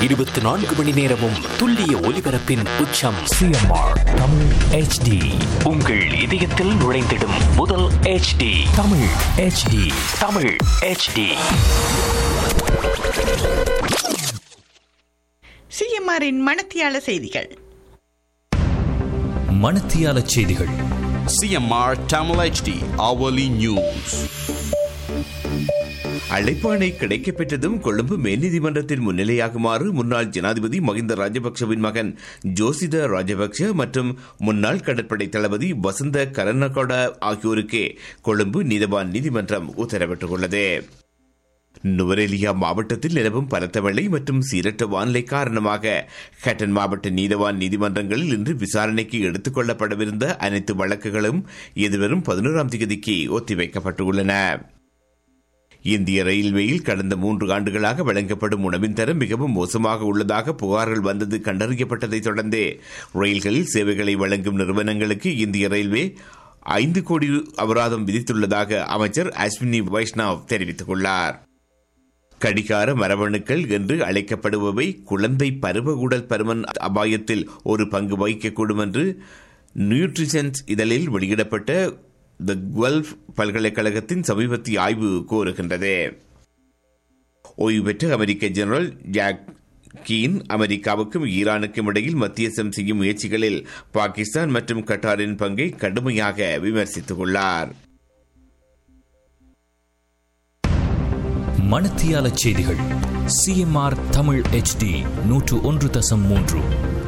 இருபத்தி நான்கு மணி நேரமும் துல்லிய ஒலிபரப்பின் உச்சம் சிஎம்ஆர் தமிழ் ஹெச்டி உங்கள் இதயத்தில் நுழைந்திடும் முதல் HD Tamil HD Tamil HD சிஎம்ஆரின் மணத்தியால செய்திகள் மணத்தியால செய்திகள் CMR Tamil HD hourly news. அழைப்பாணை கிடைக்கப்பெற்றதும் Colombo மேல்நீதிமன்றத்தில் முன்னிலையாகுமாறு முன்னாள் ஜனாதிபதி மகிந்த ராஜபக்சவின் மகன் ஜோசித ராஜபக்ச மற்றும் முன்னாள் கடற்படை தளபதி வசந்த கரன்னகொட ஆகியோருக்கு கொழும்பு நீதவான் நீதிமன்றம் உத்தரவிட்டுள்ளது நுவரெலியா மாவட்டத்தில் நிலவும் பலத்த மழை மற்றும் சீரற்ற வானிலை காரணமாக ஹட்டன் மாவட்ட நீதவான் நீதிமன்றங்களில் இன்று விசாரணைக்கு எடுத்துக் கொள்ளப்படவிருந்த அனைத்து வழக்குகளும் எதிர்வரும் பதினோராம் தேதிக்கு ஒத்திவைக்கப்பட்டுள்ளன இந்திய ரயில்வேயில் கடந்த மூன்று ஆண்டுகளாக வழங்கப்படும் உணவின் தரம் மிகவும் மோசமாக உள்ளதாக புகார்கள் வந்தது கண்டறியப்பட்டதைத் தொடர்ந்து ரயில்களில் சேவைகளை வழங்கும் நிறுவனங்களுக்கு இந்திய ரயில்வே ஐந்து கோடி அபராதம் விதித்துள்ளதாக அமைச்சர் அஸ்வினி வைஷ்ணவ் தெரிவித்துள்ளார் கடிகார மரபணுக்கள் என்று அழைக்கப்படுபவை குழந்தை பருவ பருமன் அபாயத்தில் ஒரு பங்கு வகிக்கக்கூடும் என்று நியூட்ரிஷன்ஸ் இதழில் வெளியிடப்பட்ட த குவல்ஃப் பல்கலைக்கழகத்தின் சமீபத்திய ஆய்வு கூறுகின்றது ஓய்வு பெற்ற அமெரிக்க ஜெனரல் ஜாக் கீன் அமெரிக்காவுக்கும் ஈரானுக்கும் இடையில் மத்தியஸ்தம் செய்யும் முயற்சிகளில் பாகிஸ்தான் மற்றும் கட்டாரின் பங்கை கடுமையாக விமர்சித்துள்ளார் மணத்தியால செய்திகள் சிஎம்ஆர் தமிழ் ஹெச்டி நூற்று ஒன்று தசம் மூன்று